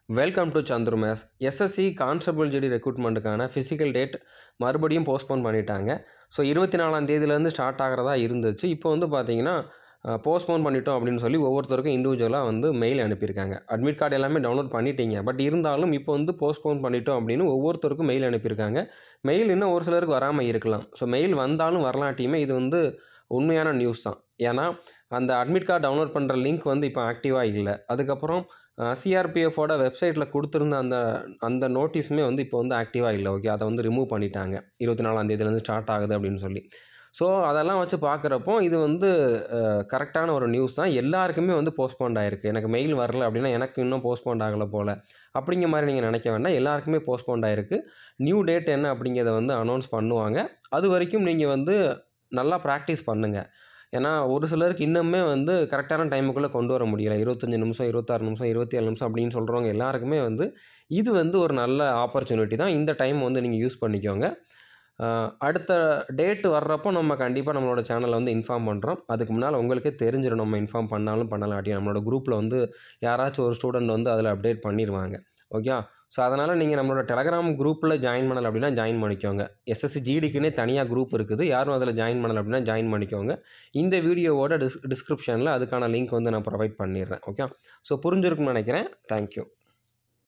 welcome to Chandru maths SSC constable GD ரெக்ரூட்மெண்ட்டுக்கான physical date மறுபடியும் postpone பண்ணிட்டாங்க ஸோ இருபத்தி நாலாம் தேதியிலேருந்து ஸ்டார்ட் ஆகிறதா இருந்துச்சு இப்போ வந்து பார்த்தீங்கன்னா போஸ்ட்போன் பண்ணிட்டோம் அப்படின்னு சொல்லி ஒவ்வொருத்தருக்கும் இண்டிவிஜுவலாக வந்து மெயில் அனுப்பியிருக்காங்க அட்மிட் கார்டு எல்லாமே டவுன்லோட் பண்ணிட்டீங்க பட் இருந்தாலும் இப்போ வந்து போஸ்ட்போன் பண்ணிட்டோம் அப்படின்னு ஒவ்வொருத்தருக்கும் மெயில் அனுப்பியிருக்காங்க மெயில் இன்னும் ஒரு சிலருக்கு வராமல் இருக்கலாம் ஸோ மெயில் வந்தாலும் வரலாட்டியுமே இது வந்து உண்மையான நியூஸ் தான் ஏன்னா அந்த அட்மிட் கார்டு டவுன்லோட் பண்ணுற லிங்க் வந்து இப்போ ஆக்டிவாக இல்லை அதுக்கப்புறம் சிஆர்பிஎஃபோட வெப்சைட்டில் கொடுத்துருந்த அந்த அந்த நோட்டீஸுமே வந்து இப்போ வந்து ஆக்டிவாக இல்லை ஓகே அதை வந்து ரிமூவ் பண்ணிட்டாங்க இருபத்தி நாலாம் தேதியிலேருந்து ஸ்டார்ட் ஆகுது அப்படின்னு சொல்லி ஸோ அதெல்லாம் வச்சு பார்க்குறப்போ இது வந்து கரெக்டான ஒரு நியூஸ் தான் எல்லாருக்குமே வந்து போஸ்ட்போண்ட் ஆகிருக்கு எனக்கு மெயில் வரல அப்படின்னா எனக்கு இன்னும் போஸ்ட்போண்ட் ஆகலை போல் அப்படிங்கிற மாதிரி நீங்கள் நினைக்க வேண்டாம் எல்லாருக்குமே போஸ்ட்போண்ட் ஆகிருக்கு நியூ டேட் என்ன அப்படிங்கிறத வந்து அனௌன்ஸ் பண்ணுவாங்க அது வரைக்கும் நீங்கள் வந்து நல்லா ப்ராக்டிஸ் பண்ணுங்கள் ஏன்னா ஒரு சிலருக்கு இன்னுமே வந்து கரெக்டான டைமுக்குள்ளே கொண்டு வர முடியல இருபத்தஞ்சி நிமிஷம் இருபத்தாறு நிமிஷம் இருபத்தி ஏழு நிமிஷம் அப்படின்னு சொல்கிறவங்க எல்லாருக்குமே வந்து இது வந்து ஒரு நல்ல ஆப்பர்ச்சுனிட்டி தான் இந்த டைம் வந்து நீங்கள் யூஸ் பண்ணிக்கோங்க அடுத்த டேட் வர்றப்போ நம்ம கண்டிப்பாக நம்மளோட சேனலில் வந்து இன்ஃபார்ம் பண்ணுறோம் அதுக்கு முன்னால் உங்களுக்கே தெரிஞ்சிடும் நம்ம இன்ஃபார்ம் பண்ணாலும் பண்ணலாட்டியும் நம்மளோட குரூப்பில் வந்து யாராச்சும் ஒரு ஸ்டூடெண்ட் வந்து அதில் அப்டேட் பண்ணிடுவாங்க ஓகே ஸோ அதனால் நீங்கள் நம்மளோட டெலகிராம் குரூப்பில் ஜாயின் பண்ணலை அப்படின்னா ஜாயின் பண்ணிக்கோங்க எஸ்எஸ்சி ஜிடிக்குன்னே தனியாக குரூப் இருக்குது யாரும் அதில் ஜாயின் பண்ணலை அப்படின்னா ஜாயின் பண்ணிக்கோங்க இந்த வீடியோவோட டிஸ் டிஸ்கிரிப்ஷனில் அதுக்கான லிங்க் வந்து நான் ப்ரொவைட் பண்ணிடுறேன் ஓகே ஸோ புரிஞ்சிருக்குன்னு நினைக்கிறேன் தேங்க்யூ